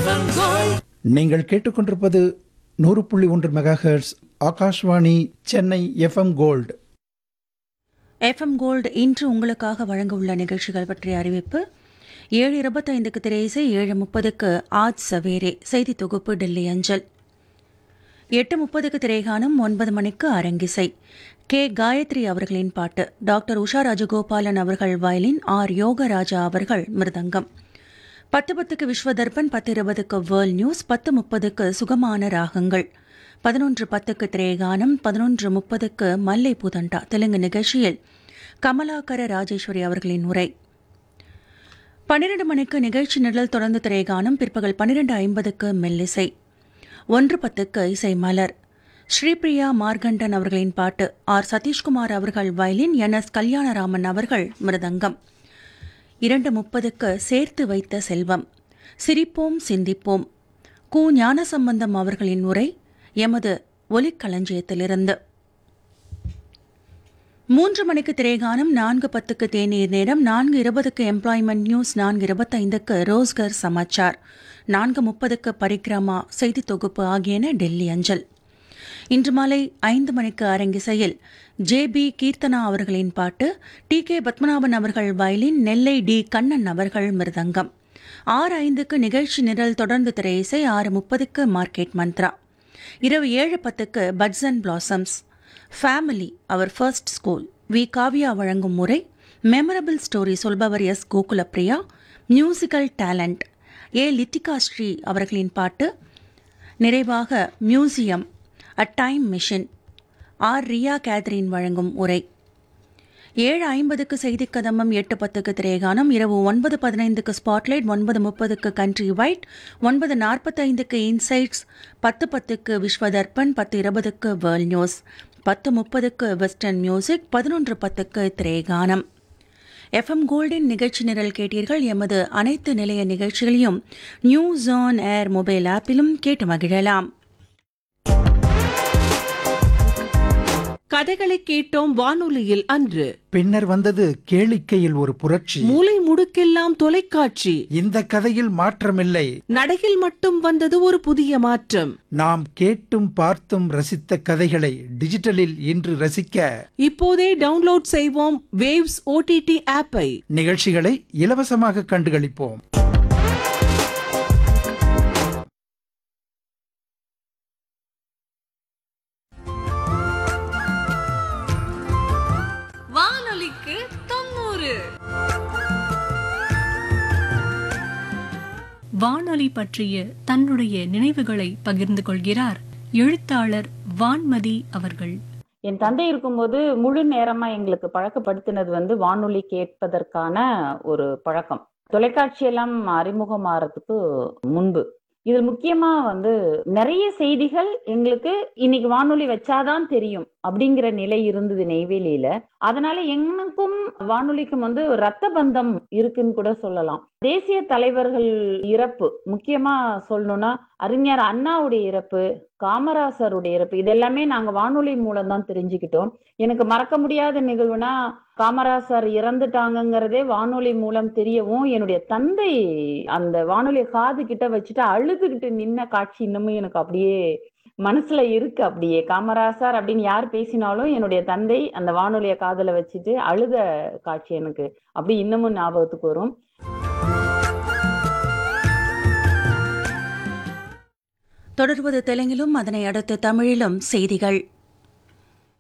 நீங்கள் கேட்டுக்கொண்டிருப்பது நூறு புள்ளி ஒன்று megahertz Akashvani Chennai FM gold FM gold இன்று உங்களுக்காக வழங்க உள்ள நிகழ்ச்சிகள் பற்றிய அறிவிப்பு ஏழு இருபத்தைந்துக்கு திரையிசை ஏழு முப்பதுக்கு ஆஜ் சவேரே செய்தி தொகுப்பு டெல்லி அஞ்சல் எட்டு முப்பதுக்கு திரைகானம் ஒன்பது மணிக்கு அரங்கிசை கே காயத்ரி அவர்களின் பாட்டு டாக்டர் உஷா ராஜகோபாலன் அவர்கள் வயலின் ஆர் யோகராஜா அவர்கள் மிருதங்கம் பத்து பத்துக்கு விஸ்வதர்பன் பத்து இருபதுக்கு வேர்ல்ட் நியூஸ் பத்து முப்பதுக்கு சுகமான ராகங்கள் பதினொன்று பத்துக்கு திரேகானம் பதினொன்று முப்பதுக்கு மல்லை பூதண்டா தெலுங்கு நிகழ்ச்சியில் கமலாகர ராஜேஸ்வரி அவர்களின் உரை பன்னிரண்டு மணிக்கு நிகழ்ச்சி நிழல் தொடர்ந்து திரைகானம் பிற்பகல் பன்னிரண்டு ஐம்பதுக்கு மெல்லிசை ஒன்று பத்துக்கு இசை மலர் ஸ்ரீபிரியா மார்கண்டன் அவர்களின் பாட்டு ஆர் சதீஷ்குமார் அவர்கள் வயலின் என் எஸ் கல்யாணராமன் அவர்கள் மிருதங்கம் இரண்டு முப்பதுக்கு சேர்த்து வைத்த செல்வம் சிரிப்போம் சிந்திப்போம் கு ஞானசம்பந்தம் அவர்களின் உரை எமது ஒலிக்களஞ்சியத்திலிருந்து மூன்று மணிக்கு திரைகானம் நான்கு பத்துக்கு தேநீர் நேரம் நான்கு இருபதுக்கு எம்ப்ளாய்மெண்ட் நியூஸ் நான்கு இருபத்தைந்துக்கு ரோஸ்கர் சமாச்சார் நான்கு முப்பதுக்கு பரிக்ரமா செய்தி தொகுப்பு ஆகியன டெல்லி அஞ்சல் இன்று மாலை ஐந்து மணிக்கு அரங்கிசையில் ஜே பி கீர்த்தனா அவர்களின் பாட்டு டி கே பத்மநாபன் அவர்கள் வயலின் நெல்லை டி கண்ணன் அவர்கள் மிருதங்கம் ஆறு ஐந்துக்கு நிகழ்ச்சி நிரல் தொடர்ந்து திரையிசை ஆறு முப்பதுக்கு மார்க்கெட் மந்த்ரா இரவு ஏழு பத்துக்கு buds and blossoms family hour first school V Kavya வழங்கும் முறை மெமரபிள் ஸ்டோரி சொல்பவர் S Gokulapriya musical talent A Lithika Shri அவர்களின் பாட்டு நிறைவாக museum a time mission R Riya Catherine வழங்கும் உரை ஏழு ஐம்பதுக்கு செய்திக் கதம்பம் எட்டு பத்துக்கு திரேகானம் இரவு ஒன்பது பதினைந்துக்கு ஸ்பாட்லைட் ஒன்பது முப்பதுக்கு கண்ட்ரி வைட் ஒன்பது நாற்பத்தைந்துக்கு இன்சைட்ஸ் பத்து பத்துக்கு விஸ்வதர்பன் பத்து இருபதுக்கு வேர்ல்ட் நியூஸ் பத்து முப்பதுக்கு வெஸ்டர்ன் மியூசிக் பதினொன்று பத்துக்கு திரேகானம் எஃப்எம் கோல்டின் நிகழ்ச்சி நிரல் கேட்டீர்கள் எமது அனைத்து நிலைய நிகழ்ச்சிகளையும் நியூஸ் ஆன் ஏர் மொபைல் ஆப்பிலும் கேட்டு மகிழலாம் கதைகளை கேட்டோம் வானொலியில் அன்று பின்னர் வந்தது கேளிக்கையில் ஒரு புரட்சி மூலை முடுக்கெல்லாம் தொலைக்காட்சி இந்த கதையில் மாற்றமில்லை நடையில் மட்டும் வந்தது ஒரு புதிய மாற்றம் நாம் கேட்டும் பார்த்தும் ரசித்த கதைகளை டிஜிட்டலில் இன்று ரசிக்க இப்போதே டவுன்லோட் செய்வோம் வேவ்ஸ் ஓடிடி ஆப்பை நிகழ்ச்சிகளை இலவசமாக கண்டுகளிப்போம் வானொலிக்கு தொண்ணூறு வானொலி பற்றிய தன்னுடைய நினைவுகளை பகிர்ந்து கொள்கிறார் எழுத்தாளர் வான்மதி அவர்கள் என் தந்தை இருக்கும்போது முழு நேரமா எங்களுக்கு பழக்கப்படுத்தினது வந்து வானொலி கேட்பதற்கான ஒரு பழக்கம் தொலைக்காட்சி எல்லாம் அறிமுகமாறதுக்கு முன்பு இதில் முக்கியமா வந்து நிறைய செய்திகள் எங்களுக்கு இன்னைக்கு வானொலி வச்சாதான் தெரியும் அப்படிங்கிற நிலை இருந்தது நெய்வேலியில அதனால எனக்கும் வானொலிக்கும் வந்து ரத்த பந்தம் இருக்குன்னு கூட சொல்லலாம் தேசிய தலைவர்கள் இறப்பு முக்கியமா சொல்லணும்னா அறிஞர் அண்ணாவுடைய இறப்பு காமராசருடைய இறப்பு இதெல்லாமே நாங்க வானொலி மூலம் தான் தெரிஞ்சுக்கிட்டோம் எனக்கு மறக்க முடியாத நிகழ்வுனா காமராசர் இறந்துட்டாங்கங்கிறதே வானொலி மூலம் தெரியவும் என்னுடைய தந்தை அந்த வானொலியை காது கிட்ட வச்சுட்டு அழுதுகிட்டு நின்ன காட்சி இன்னமும் எனக்கு அப்படியே மனசுல இருக்கு அப்படியே காமராசர் அப்படின்னு யார் பேசினாலும் என்னுடைய தந்தை அந்த வானொலியை காதுல வச்சுட்டு அழுத காட்சி எனக்கு அப்படி இன்னமும் ஞாபகத்துக்கு வரும் தொடர்வது தெலுங்கிலும் அதனை அடுத்து தமிழிலும் செய்திகள்